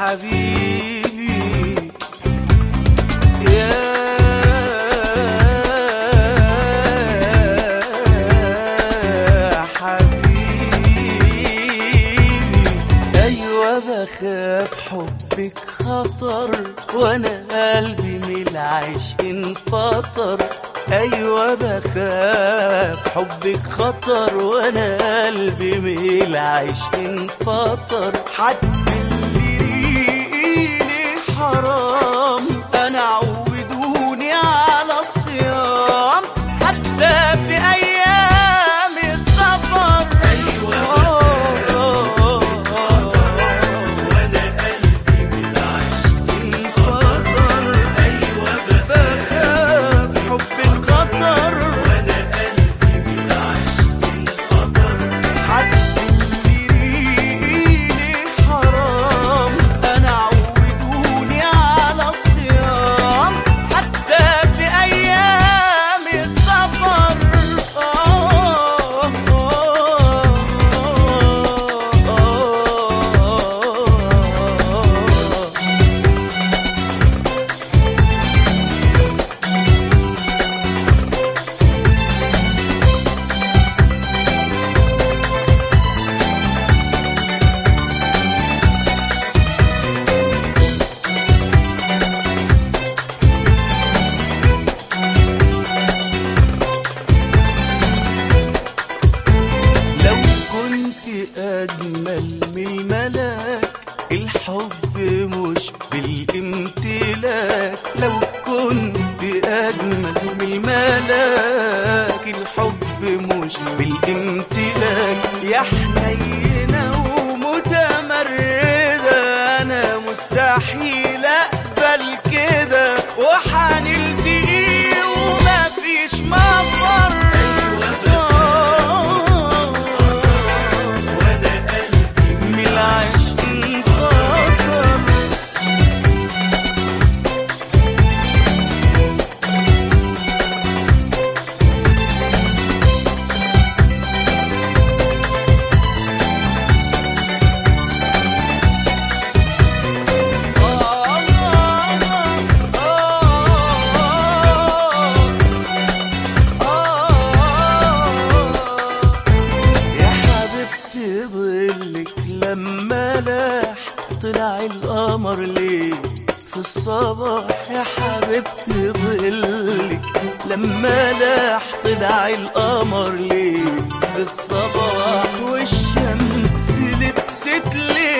حبيبي يا حبيبي ايوه بخاف حبك خطر وانا قلبي من العيش انفطر ايوه بخاف حبك خطر وانا قلبي من العيش انفطر حد اللي ريقي حرام انا عودوني على الصيام حتى في ايام السفر ايوه وانا قلبي بالعشق انفطر ايوه بخاف حب الخطر وانا قلبي بالعشق انفطر حد اللي ريقي حرام انا عودوني على الصيام حتى في ايام السفر آه آه آه لو كنت أجمل من الملاك الحب مش بالامتلاك لو كنت أجمل من الملاك الحب مش بالامتلاك يا حنينة ومتمردة أنا مستحيل أقبل كده وحنلتقي ومفيش مفر من العشق انفطر يا حبيبتي ظلك لما لاح طلع القمر ليه في الصباح يا حبيبتي ظلك لما لاح طلع القمر ليه في الصباح والشمس لبست ليه